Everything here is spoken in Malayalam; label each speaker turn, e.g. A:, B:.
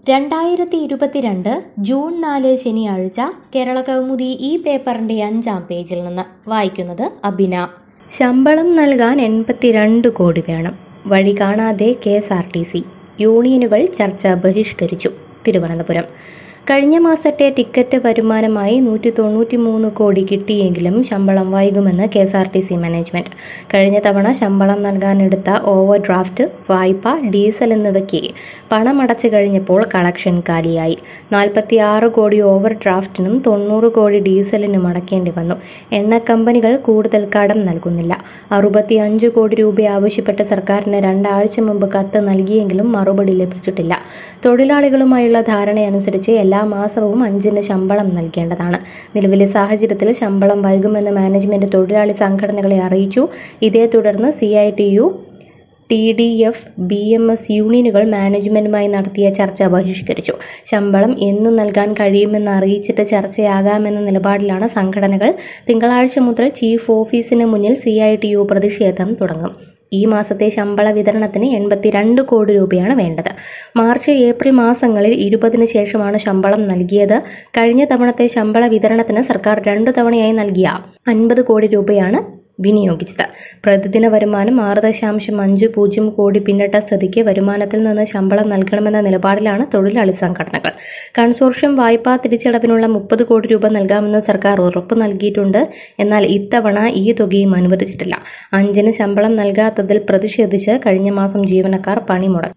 A: രണ്ടായിരത്തി ഇരുപത്തിരണ്ട് ജൂൺ നാല് ശനിയാഴ്ച കേരള കൗമുദി ഈ പേപ്പറിന്റെ അഞ്ചാം പേജിൽ നിന്ന് വായിക്കുന്നത് അബിന ശമ്പളം നൽകാൻ എൺപത്തിരണ്ട് കോടി വേണം വഴി കാണാതെ K S R T C യൂണിയനുകൾ ചർച്ച ബഹിഷ്കരിച്ചു തിരുവനന്തപുരം കഴിഞ്ഞ മാസത്തെ ടിക്കറ്റ് വരുമാനമായി നൂറ്റി തൊണ്ണൂറ്റി മൂന്ന് കോടി കിട്ടിയെങ്കിലും ശമ്പളം വൈകുമെന്ന് K S R T C management കഴിഞ്ഞ തവണ ശമ്പളം നൽകാനെടുത്ത ഓവർ ഡ്രാഫ്റ്റ് വായ്പ ഡീസൽ എന്നിവയ്ക്ക് പണമടച്ചു കഴിഞ്ഞപ്പോൾ കളക്ഷൻ കാലിയായി നാൽപ്പത്തി ആറ് കോടി ഓവർ ഡ്രാഫ്റ്റിനും തൊണ്ണൂറ് കോടി ഡീസലിനും അടക്കേണ്ടി വന്നു എണ്ണ കമ്പനികൾ കൂടുതൽ കടം നൽകുന്നില്ല അറുപത്തി അഞ്ച് കോടി രൂപ ആവശ്യപ്പെട്ട് സർക്കാരിന് രണ്ടാഴ്ച മുമ്പ് കത്ത് നൽകിയെങ്കിലും മറുപടി ലഭിച്ചിട്ടില്ല തൊഴിലാളികളുമായുള്ള ധാരണയനുസരിച്ച് എല്ലാ മാസവും അഞ്ചിന് ശമ്പളം നൽകേണ്ടതാണ് നിലവിലെ സാഹചര്യത്തിൽ ശമ്പളം വൈകുമെന്ന് മാനേജ്മെന്റ് തൊഴിലാളി സംഘടനകളെ അറിയിച്ചു ഇതേ തുടർന്ന് C I T U T D F B M S യൂണിയനുകൾ മാനേജ്മെന്റുമായി നടത്തിയ ചർച്ച ബഹിഷ്കരിച്ചു ശമ്പളം എന്നു നൽകാൻ കഴിയുമെന്ന് അറിയിച്ചിട്ട് ചർച്ചയാകാമെന്ന നിലപാടിലാണ് സംഘടനകൾ തിങ്കളാഴ്ച മുതൽ ചീഫ് ഓഫീസിന് മുന്നിൽ സി ഐ ടി യു പ്രതിഷേധം തുടങ്ങും ഈ മാസത്തെ ശമ്പള വിതരണത്തിന് എൺപത്തിരണ്ട് കോടി രൂപയാണ് വേണ്ടത് മാർച്ച് ഏപ്രിൽ മാസങ്ങളിൽ ഇരുപതിന് ശേഷമാണ് ശമ്പളം നൽകിയത് കഴിഞ്ഞ തവണത്തെ ശമ്പള വിതരണത്തിന് സർക്കാർ രണ്ടു തവണയായി നൽകിയ അൻപത് കോടി രൂപയാണ് വിനിയോഗിച്ചത് പ്രതിദിന വരുമാനം ആറ് ദശാംശം അഞ്ച് പൂജ്യം കോടി പിന്നിട്ട സ്ഥിതിക്ക് വരുമാനത്തിൽ നിന്ന് ശമ്പളം നൽകണമെന്ന നിലപാടിലാണ് തൊഴിലാളി സംഘടനകൾ കൺസോർഷ്യം വായ്പാ തിരിച്ചടവിനുള്ള മുപ്പത് കോടി രൂപ നൽകാമെന്ന് സർക്കാർ ഉറപ്പ് നൽകിയിട്ടുണ്ട് എന്നാൽ ഇത്തവണ ഈ തുകയും അനുവദിച്ചിട്ടില്ല അഞ്ചിന് ശമ്പളം നൽകാത്തതിൽ പ്രതിഷേധിച്ച് കഴിഞ്ഞ മാസം ജീവനക്കാർ പണിമുടക്കി